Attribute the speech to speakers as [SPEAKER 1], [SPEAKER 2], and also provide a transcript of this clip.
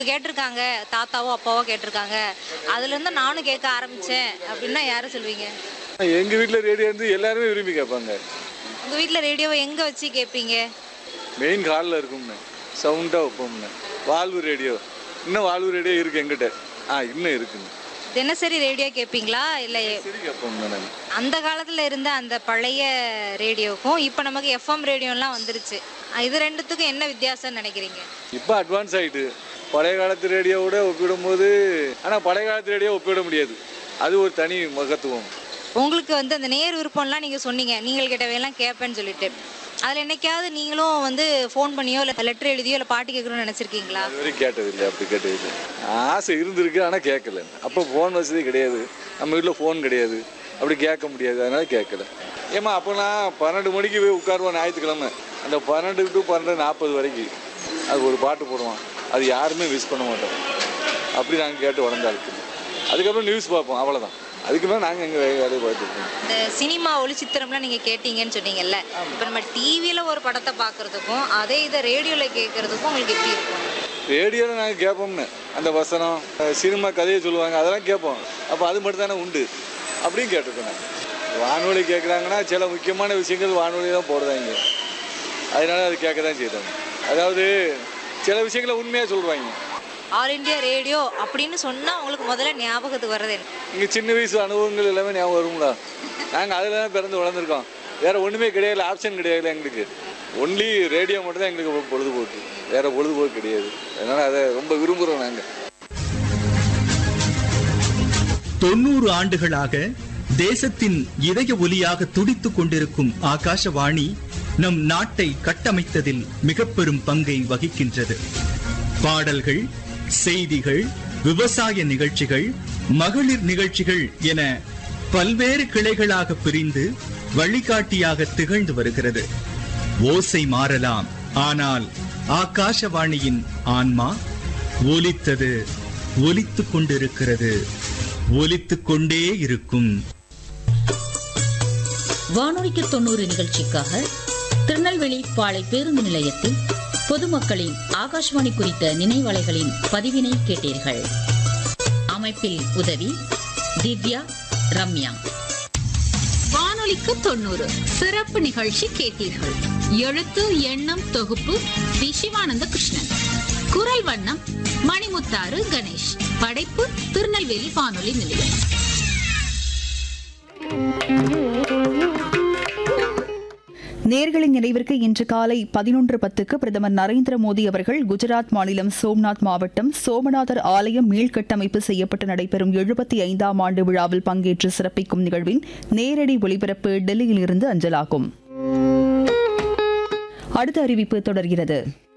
[SPEAKER 1] கேட்டிருக்காங்க தாத்தாவோ அப்பாவோ கேட்டிருக்காங்க அதுல இருந்து நானும் கேட்க ஆரம்பிச்சேன் அப்படின்னா யாரை சொல்வீங்க
[SPEAKER 2] எங்கள் வீட்டில் ரேடியோ வந்து எல்லாருமே விரும்பி கேட்பாங்க
[SPEAKER 1] உங்க வீட்ல ரேடியோவை எங்க வச்சு கேட்பீங்க
[SPEAKER 2] மெயின் ஹாலில் இருக்கும்னு சவுண்டாக வைப்போம்னு வாழ்வு ரேடியோ இன்னும் வாழ்வு ரேடியோ இருக்குது எங்கிட்ட ஆ இன்னும் இருக்குங்க
[SPEAKER 1] தினசரி ரேடியோ கேட்பீங்களா இல்ல
[SPEAKER 2] சரி கேட்போம்ண்ணே நாங்கள்
[SPEAKER 1] அந்த காலத்துல இருந்த அந்த பழைய ரேடியோக்கும் இப்போ நமக்கு எஃப்எம் ரேடியோலாம் வந்துருச்சு இது ரெண்டுத்துக்கும் என்ன வித்தியாசம்னு நினைக்கிறீங்க
[SPEAKER 2] இப்போ அட்வான்ஸ் ஆகிட்டு பழைய காலத்து ரேடியோவோட ஒப்பிடும்போது ஆனால் பழைய காலத்து ரேடியோ ஒப்பிட முடியாது அது ஒரு தனி மகத்துவம்
[SPEAKER 1] உங்களுக்கு வந்து அந்த நேர் விருப்பம்லாம் நீங்கள் சொன்னீங்க நீங்கள் கேட்டவையெல்லாம் கேட்பேன்னு சொல்லிட்டு அதில் என்னைக்காவது நீங்களும் வந்து ஃபோன் பண்ணியோ இல்லை லெட்டர் எழுதியோ இல்லை பாட்டு கேட்கணும்னு நினச்சிருக்கீங்களா
[SPEAKER 2] அது வரைக்கும் கேட்டதில்லை அப்படி கேட்டதில்லை ஆசை இருந்திருக்கு ஆனால் கேட்கல அப்போ ஃபோன் வசதி கிடையாது நம்ம வீட்டில் ஃபோன் கிடையாது அப்படி கேட்க முடியாது அதனால கேட்கல ஏம்மா அப்போ நான் பன்னெண்டு மணிக்கு போய் உட்காருவேன் ஞாயிற்றுக்கிழமை அந்த பன்னெண்டு டு பன்னெண்டு நாற்பது வரைக்கும் அது ஒரு பாட்டு போடுவான் அது யாருமே மிஸ் பண்ண மாட்டோம் அப்படி நாங்கள் கேட்டு வளர்ந்தாளுக்கு அதுக்கப்புறம் நியூஸ் பார்ப்போம் அவ்வளோதான் அதுக்கு மேலே நாங்கள் எங்கள் வேலையை பார்த்துருக்கோம்
[SPEAKER 1] இந்த சினிமா ஒளிச்சித்திரம்லாம் நீங்கள் கேட்டீங்கன்னு சொன்னீங்கல்ல இப்போ நம்ம டிவியில் ஒரு படத்தை பார்க்குறதுக்கும் அதே இதை ரேடியோவில் கேட்குறதுக்கும் உங்களுக்கு எப்படி இருக்கும்
[SPEAKER 2] ரேடியோவில் நாங்கள் கேட்போம்னு அந்த வசனம் அஹ் சினிமா கதையை சொல்லுவாங்க அதெல்லாம் கேட்போம் அப்போ அது மட்டும் தானே உண்டு அப்படியும் கேட்டிருக்கோம் நாங்கள் வானொலி கேட்குறாங்கன்னா சில முக்கியமான விஷயங்கள் வானொலி தான் போடுறாங்க அதனால அது கேட்க தான் செய்கிறாங்க அதாவது சில விஷயங்களை உண்மையாக சொல்கிறாங்க
[SPEAKER 1] ஆல் இந்தியா ரேடியோ அப்படின்னு சொன்னால் உங்களுக்கு முதல்ல ஞாபகத்துக்கு வர்றது என்ன
[SPEAKER 2] இங்கே சின்ன வயசு அனுபவங்கள் எல்லாமே ஞாபகம் வருங்களா நாங்கள் அதில் தான் பிறந்து வளர்ந்துருக்கோம் வேறு ஒன்றுமே கிடையாது ஆப்ஷன் கிடையாது எங்களுக்கு ஒன்லி ரேடியோ மட்டும் தான் எங்களுக்கு பொழுதுபோக்கு வேறு பொழுதுபோக்கு கிடையாது அதனால் அதை ரொம்ப விரும்புகிறோம் நாங்கள்
[SPEAKER 3] தொண்ணூறு ஆண்டுகளாக தேசத்தின் இதய ஒலியாக துடித்துக் கொண்டிருக்கும் ஆகாஷவாணி நம் நாட்டை கட்டமைத்ததில் மிக பெரும் பங்கை வகிக்கின்றது பாடல்கள் செய்திகள் விவசாய நிகழ்ச்சிகள் மகளிர் நிகழ்ச்சிகள் என பல்வேறு கிளைகளாக பிரிந்து வழிகாட்டியாக திகழ்ந்து வருகிறது ஓசை மாறலாம் ஆனால் ஆகாஷவாணியின் ஆன்மா ஒலித்தது ஒலித்துக் கொண்டிருக்கிறது ஒலித்துக் கொண்டே இருக்கும்
[SPEAKER 4] வானொலிக்கு தொண்ணூறு நிகழ்ச்சிக்காக திருநெல்வேலி பாளை பேருந்து நிலையத்தில் பொதுமக்களின் ஆகாஷ்வாணி குறித்த நினைவலைகளின் பதிவினை கேட்டீர்கள் அமைப்பில் உதவி திவ்யா ரம்யா
[SPEAKER 5] வானொலிக்கு தொண்ணூறு சிறப்பு நிகழ்ச்சி கேட்டீர்கள் எழுத்து எண்ணம் தொகுப்பு வி சிவானந்த கிருஷ்ணன் குரல் வண்ணம் மணிமுத்தாறு கணேஷ் படைப்பு திருநெல்வேலி வானொலி நிலையம்
[SPEAKER 6] நேர்களின் நினைவிற்கு இன்று காலை பதினொன்று பத்துக்கு பிரதமர் நரேந்திர மோடி அவர்கள் குஜராத் மாநிலம் சோம்நாத் மாவட்டம் சோமநாதர் ஆலயம் மீள்கட்டமைப்பு செய்யப்பட்டு நடைபெறும் எழுபத்தி ஐந்தாம் ஆண்டு விழாவில் பங்கேற்று சிறப்பிக்கும் நிகழ்வின் நேரடி ஒளிபரப்பு டெல்லியில் இருந்து அஞ்சலாகும் அடுத்த அறிவிப்பு தொடர்கிறது